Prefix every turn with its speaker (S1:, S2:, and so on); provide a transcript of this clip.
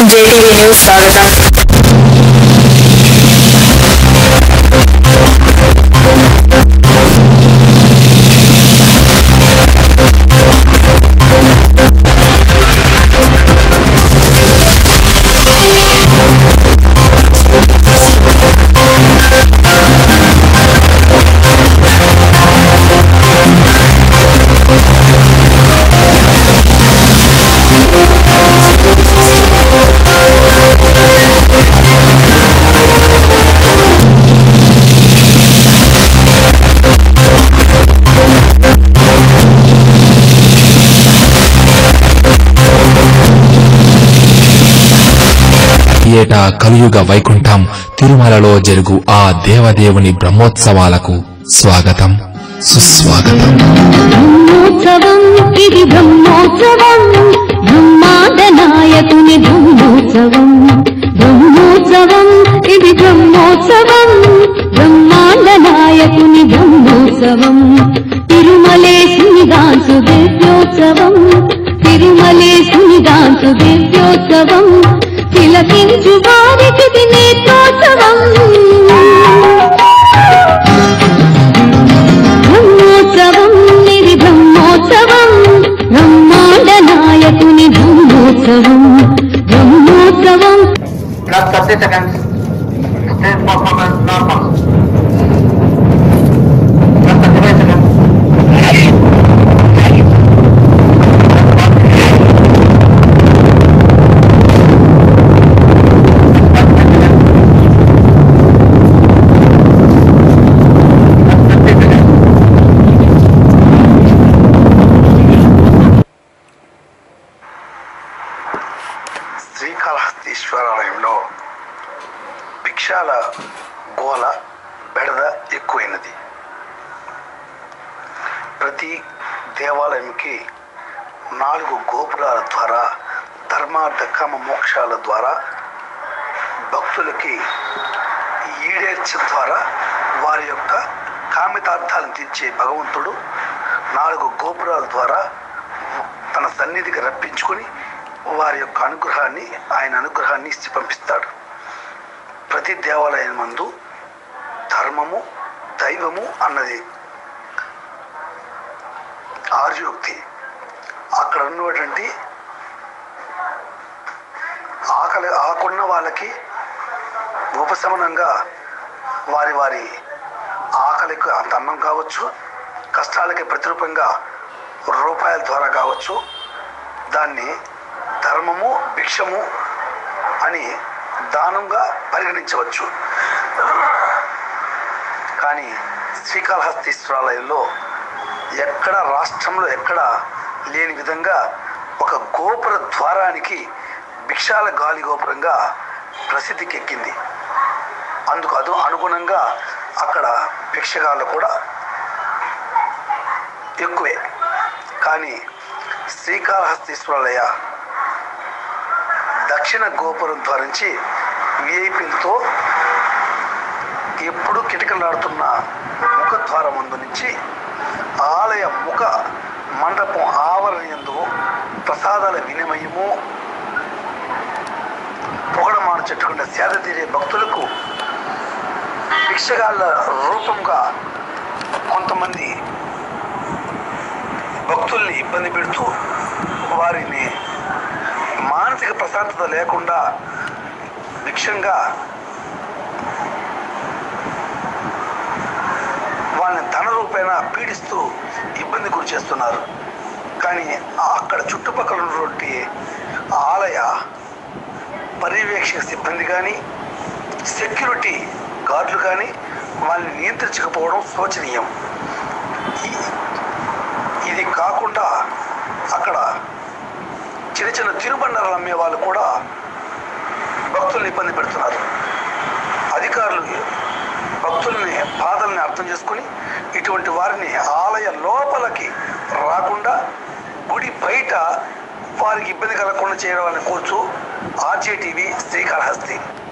S1: JTV news స్వాగతం
S2: ఏటా కలియుగ వైకుంఠం తిరుమలలో జరుగు ఆ దేవదేవుని బ్రహ్మోత్సవాలకు స్వాగతం సుస్వాగతం
S3: బ్రహ్మోత్సవం ఇది బ్రహ్మోత్సవం బ్రహ్మాండ నాయకుని బ్రహ్మోత్సవం బ్రహ్మోత్సవం ఇది బ్రహ్మోత్సవం బ్రహ్మాండ నాయకుని బ్రహ్మోత్సవం తిరుమలేశుని దాసు దివ్యోత్సవం తిరుమలేశుని దాసు దివ్యోత్సవం తిలకించు వారికి ఇది నేత్రోత్సవం బ్రహ్మోత్సవం ఇది బ్రహ్మోత్సవం బ్రహ్మాండ నాయకుని Brahmotsavam Brahmotsavam
S4: Last 30 seconds. Stage performance normal. Last 35 seconds.
S5: శ్రీకాళహస్తీశ్వరాలయంలో భిక్షాల గోల బెడద ఎక్కువైనది ప్రతి దేవాలయంకి నాలుగు గోపురాల ద్వారా ధర్మార్థ కామ మోక్షాల ద్వారా భక్తులకి ఈడేర్చ ద్వారా వారి యొక్క కామితార్థాలను తీర్చే భగవంతుడు నాలుగు గోపురాల ద్వారా తన సన్నిధికి రప్పించుకొని వారి యొక్క అనుగ్రహాన్ని ఆయన అనుగ్రహాన్ని ఇచ్చి పంపిస్తాడు ప్రతి దేవాలయం మందు ధర్మము దైవము అన్నది ఆర్యోక్తి అక్కడ ఉన్నటువంటి ఆకలి ఆకున్న వాళ్ళకి ఉపశమనంగా వారి వారి ఆకలికి అంత అన్నం కావచ్చు కష్టాలకి ప్రతిరూపంగా రూపాయల ద్వారా కావచ్చు దాన్ని ధర్మము భిక్షము అని దానంగా పరిగణించవచ్చు కానీ శ్రీకాళహస్తీశ్వరాలయంలో ఎక్కడ రాష్ట్రంలో ఎక్కడ లేని విధంగా ఒక గోపుర ద్వారానికి భిక్షాల గాలి గోపురంగా ప్రసిద్ధికి ఎక్కింది అందుకు అదు అనుగుణంగా అక్కడ భిక్షగాళ్ళు కూడా ఎక్కువే కానీ శ్రీకాళహస్తీశ్వరాలయ దక్షిణ గోపురం ద్వారా నుంచి విఐపీలతో ఎప్పుడు కిటకలాడుతున్న ముఖద్వారం ముందు నుంచి ఆలయ ముఖ మండపం ఆవరణ యందు ప్రసాదాల వినిమయము పొగడమాన చెట్టుకున్న సేద తీరే భక్తులకు భిక్షగాళ్ళ రూపంగా కొంతమంది భక్తుల్ని ఇబ్బంది పెడుతూ వారిని మానసిక ప్రశాంతత లేకుండా భిక్షంగా వాళ్ళని ధన రూపేణ పీడిస్తూ ఇబ్బంది గురి చేస్తున్నారు కానీ అక్కడ చుట్టుపక్కల ఉన్నటువంటి ఆలయ పర్యవేక్షక సిబ్బంది కానీ సెక్యూరిటీ గార్డులు కానీ వాళ్ళని నియంత్రించకపోవడం శోచనీయం ఈ- ఇది కాకుండా అక్కడ చిన్న చిన్న తిరుబండారాలు అమ్మే వాళ్ళు కూడా భక్తుల్ని ఇబ్బంది పెడుతున్నారు అధికారులు భక్తుల్ని బాధల్ని అర్థం చేసుకుని ఇటువంటి వారిని ఆలయ లోపలికి రాకుండా గుడి బయట వారికి ఇబ్బంది కలగకుండా చేయడం అని కోరుచు ఆర్జేటీవీ శ్రీకాళహస్తి